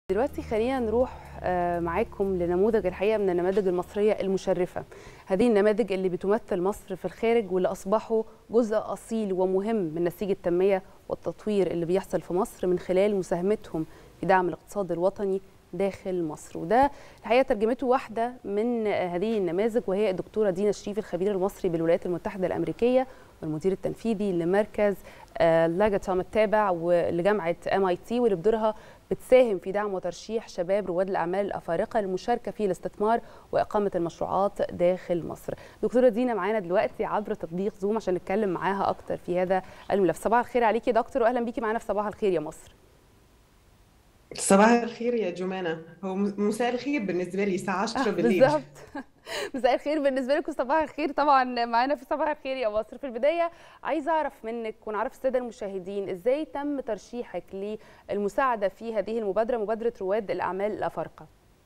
دلوقتي خلينا نروح معاكم لنموذج الحقيقه من النماذج المصريه المشرفه هذه النماذج اللي بتمثل مصر في الخارج واللي اصبحوا جزء اصيل ومهم من نسيج التنميه والتطوير اللي بيحصل في مصر من خلال مساهمتهم في دعم الاقتصاد الوطني داخل مصر وده الحقيقه ترجمته واحده من هذه النماذج وهي الدكتوره دينا شريف الخبير المصري بالولايات المتحده الامريكيه والمدير التنفيذي لمركز لاجاتوم التابع لجامعه ام اي تي واللي بدورها بتساهم في دعم وترشيح شباب رواد الاعمال الافارقه للمشاركه في الاستثمار واقامه المشروعات داخل مصر. دكتوره دينا معانا دلوقتي عبر تطبيق زوم عشان نتكلم معاها اكتر في هذا الملف. صباح الخير عليكي يا دكتور واهلا بيكي معانا في صباح الخير يا مصر. صباح الخير يا جمانة هو مساء الخير بالنسبة لي الساعة 10 بالليل بالظبط مساء الخير بالنسبة لكم صباح الخير طبعا معانا في صباح الخير يا مصر في البداية عايزة أعرف منك ونعرف السادة المشاهدين إزاي تم ترشيحك للمساعدة في هذه المبادرة مبادرة رواد الأعمال الأفارقة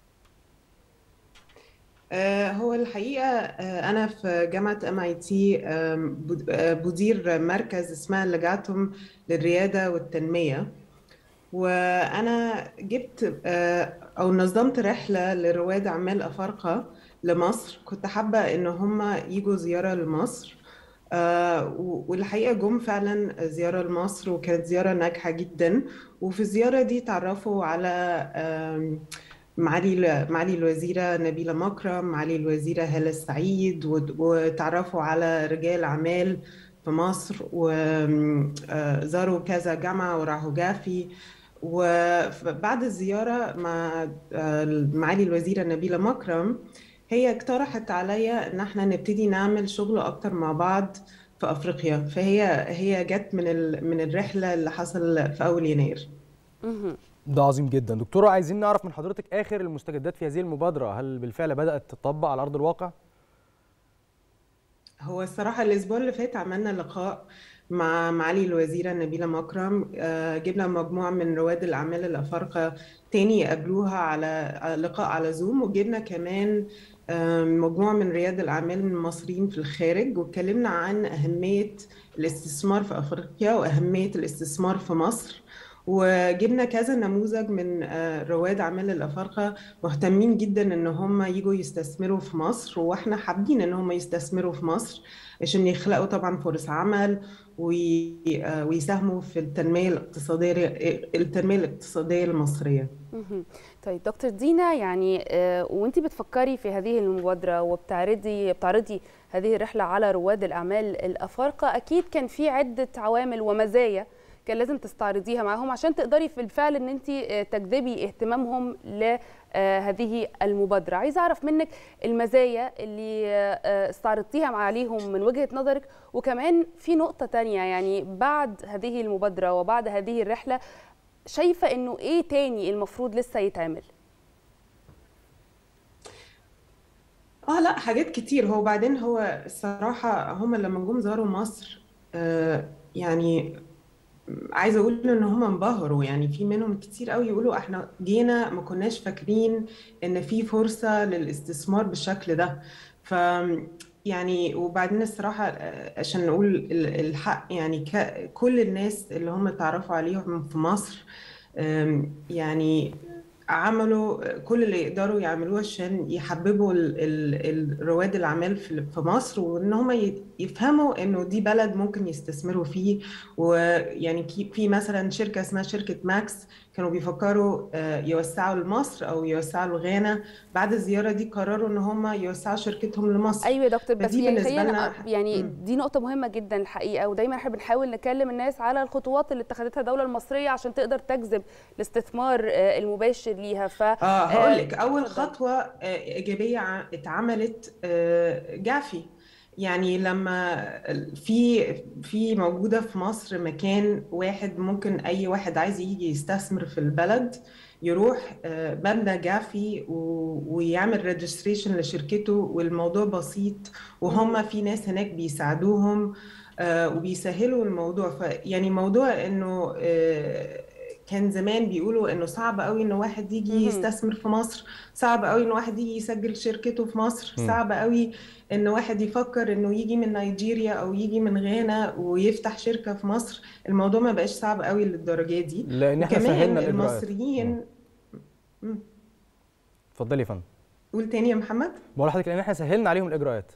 هو الحقيقة أنا في جامعة ام اي تي بدير مركز اسمها لجاتهم للريادة والتنمية وانا جبت او نظمت رحله لرواد اعمال افارقه لمصر كنت حابه ان هم يجوا زياره لمصر والحقيقه جم فعلا زياره لمصر وكانت زياره ناجحه جدا وفي الزياره دي تعرفوا على معالي معالي الوزيره نبيله مكرم معالي الوزيره هاله السعيد وتعرفوا على رجال اعمال في مصر وزاروا كذا جامعه وراحوا جافي وبعد الزيارة مع معالي الوزيرة نبيلة مكرم هي اقترحت عليا ان احنا نبتدي نعمل شغل اكتر مع بعض في افريقيا فهي هي جت من من الرحله اللي حصل في اول يناير ده عظيم جدا دكتوره عايزين نعرف من حضرتك اخر المستجدات في هذه المبادره هل بالفعل بدات تطبق على ارض الواقع هو الصراحه الاسبوع اللي فات عملنا لقاء مع معالي الوزيرة نبيلة مكرم جبنا مجموعة من رواد الأعمال الأفارقة تاني يقابلوها على لقاء على زوم وجبنا كمان مجموعة من رياد الأعمال المصريين في الخارج واتكلمنا عن أهمية الاستثمار في أفريقيا وأهمية الاستثمار في مصر وجبنا كذا نموذج من رواد اعمال الافارقه مهتمين جدا ان هم يجوا يستثمروا في مصر واحنا حابين ان هم يستثمروا في مصر عشان يخلقوا طبعا فرص عمل ويساهموا في التنميه الاقتصاديه التنميه الاقتصاديه المصريه. طيب دكتور دينا يعني وانت بتفكري في هذه المبادره وبتعرضي بتعرضي هذه الرحله على رواد الاعمال الافارقه اكيد كان في عده عوامل ومزايا كان لازم تستعرضيها معاهم عشان تقدري بالفعل ان انت تجذبي اهتمامهم لهذه المبادره عايزه اعرف منك المزايا اللي استعرضتيها عليهم من وجهه نظرك وكمان في نقطه تانية يعني بعد هذه المبادره وبعد هذه الرحله شايفه انه ايه تاني المفروض لسه يتعمل اه لا حاجات كتير هو بعدين هو الصراحه هم لما جم زاروا مصر آه يعني عايزه اقول ان هم انبهروا يعني في منهم كتير قوي يقولوا احنا جينا ما كناش فاكرين ان في فرصه للاستثمار بالشكل ده ف يعني وبعدين الصراحه عشان نقول الحق يعني كل الناس اللي هم اتعرفوا عليهم في مصر يعني عملوا كل اللي يقدروا يعملوه عشان يحببوا رواد الاعمال في مصر وان هم يفهموا انه دي بلد ممكن يستثمروا فيه ويعني في مثلا شركه اسمها شركه ماكس كانوا بيفكروا يوسعوا لمصر او يوسعوا لغانا بعد الزياره دي قرروا ان هم يوسعوا شركتهم لمصر ايوه يا دكتور بس يعني خلينا يعني دي نقطه مهمه جدا الحقيقه ودايما احنا بنحاول نكلم الناس على الخطوات اللي اتخذتها الدوله المصريه عشان تقدر تجذب الاستثمار المباشر ليها ف اه هقول لك اول خطوه ايجابيه اتعملت جافي يعني لما في في موجوده في مصر مكان واحد ممكن اي واحد عايز يجي يستثمر في البلد يروح مبنى جافي ويعمل ريجستريشن لشركته والموضوع بسيط وهم في ناس هناك بيساعدوهم وبيسهلوا الموضوع فيعني موضوع انه كان زمان بيقولوا انه صعب قوي ان واحد يجي يستثمر في مصر صعب قوي ان واحد يجي يسجل شركته في مصر صعب قوي ان واحد يفكر انه يجي من نيجيريا او يجي من غانا ويفتح شركه في مصر الموضوع ما بقاش صعب قوي للدرجه دي لان احنا كمان سهلنا المصريين مم. اتفضلي يا فندم قول تاني يا محمد بقول لحضرتك لان احنا سهلنا عليهم الاجراءات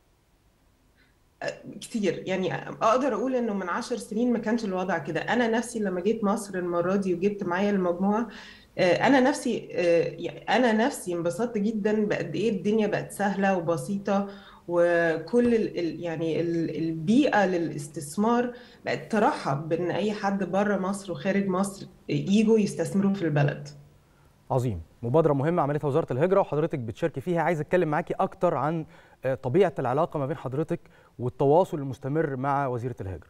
كتير يعني اقدر اقول انه من عشر سنين ما كانش الوضع كده انا نفسي لما جيت مصر المره دي وجبت معايا المجموعه آه، انا نفسي آه، يعني انا نفسي انبسطت جدا بقد ايه الدنيا بقت سهله وبسيطه وكل ال ال- يعني ال- البيئه للاستثمار بقت ترحب بان اي حد بره مصر وخارج مصر يجوا يستثمروا في البلد عظيم مبادره مهمه عملتها وزاره الهجره وحضرتك بتشاركي فيها عايز اتكلم معاكي اكتر عن آه، طبيعه العلاقه ما بين حضرتك والتواصل المستمر مع وزيره الهجره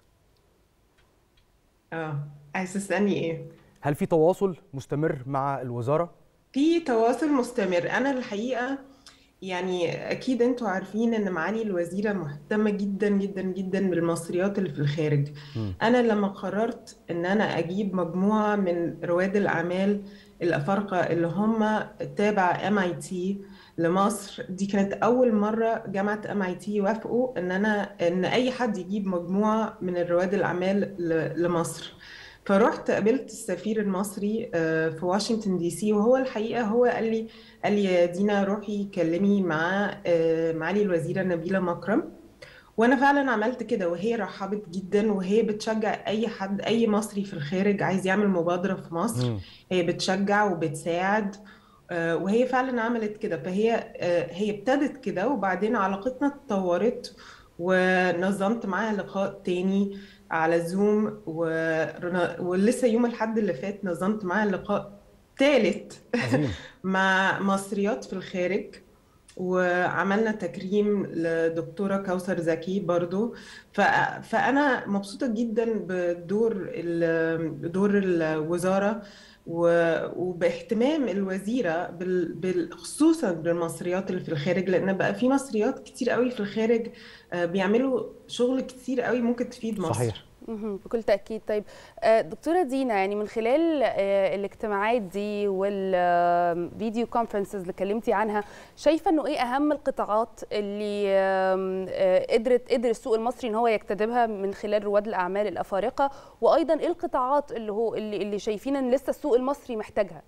اه عايز تسالني ايه هل في تواصل مستمر مع الوزاره في تواصل مستمر انا الحقيقه يعني اكيد انتوا عارفين ان معالي الوزيره مهتمه جدا جدا جدا بالمصريات اللي في الخارج مم. انا لما قررت ان انا اجيب مجموعه من رواد الاعمال الافارقه اللي هم تابع ام اي تي لمصر دي كانت اول مره جامعه ام اي تي يوافقوا ان انا ان اي حد يجيب مجموعه من رواد الاعمال ل- لمصر فرحت قابلت السفير المصري آه، في واشنطن دي سي وهو الحقيقه هو قال لي قال لي يا دينا روحي كلمي مع آه، معالي الوزيره نبيله مكرم وانا فعلا عملت كده وهي رحبت جدا وهي بتشجع اي حد اي مصري في الخارج عايز يعمل مبادره في مصر مم. هي بتشجع وبتساعد آه، وهي فعلا عملت كده فهي آه، هي ابتدت كده وبعدين علاقتنا اتطورت ونظمت معاها لقاء تاني على زوم ورنا- ولسه يوم الحد اللي فات نظمت معاها لقاء تالت عظيم مع مصريات في الخارج وعملنا تكريم لدكتورة كوثر زكي برضو ف... فأنا مبسوطة جدا بدور ال... دور الوزارة و... وباهتمام الوزيرة بال... بال... خصوصا بالمصريات اللي في الخارج لأن بقى في مصريات كتير قوي في الخارج آه، بيعملوا شغل كتير قوي ممكن تفيد مصر صحيح مهم. بكل تأكيد طيب آه، دكتورة دينا يعني من خلال آه، الاجتماعات دي والفيديو كونفرنسز اللي كلمتي عنها شايفة انه ايه اهم القطاعات اللي آم، آه، قدرت قدر السوق المصري ان هو يجتذبها من خلال رواد الاعمال الافارقة وايضا ايه القطاعات اللي هو اللي, اللي شايفين ان لسه السوق المصري محتاجها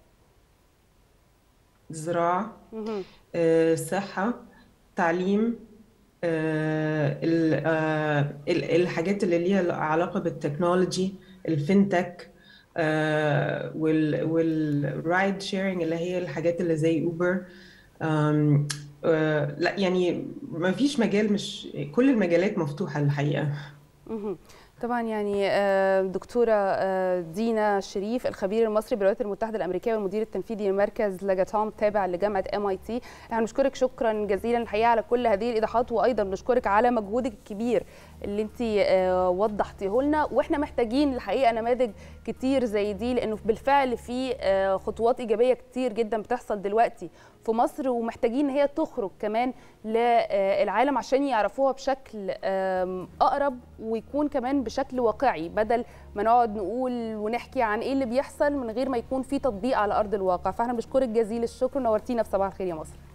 زراعة مهم. آه، صحة تعليم آه، ال- آه، ال- الحاجات اللي ليها علاقة بالتكنولوجي الفinTech آه، وال والرايد شيرنج اللي هي الحاجات اللي زي اوبر آم، آه، لا يعني ما فيش مجال مش كل المجالات مفتوحة الحقيقة مهم. طبعا يعني آه، دكتوره آه، دينا شريف الخبير المصري بالولايات المتحده الامريكيه والمدير التنفيذي لمركز لاجاتام تابع لجامعه ام اي تي احنا بنشكرك شكرا جزيلا الحقيقه على كل هذه الايضاحات وايضا بنشكرك على مجهودك الكبير اللي انت آه، وضحتيه لنا واحنا محتاجين الحقيقه نماذج كتير زي دي لانه بالفعل في آه، خطوات ايجابيه كتير جدا بتحصل دلوقتي في مصر ومحتاجين ان هي تخرج كمان للعالم عشان يعرفوها بشكل آم، اقرب ويكون كمان بشكل واقعي بدل ما نقعد نقول ونحكي عن ايه اللي بيحصل من غير ما يكون في تطبيق على ارض الواقع فاحنا بنشكرك جزيل الشكر نورتينا في صباح الخير يا مصر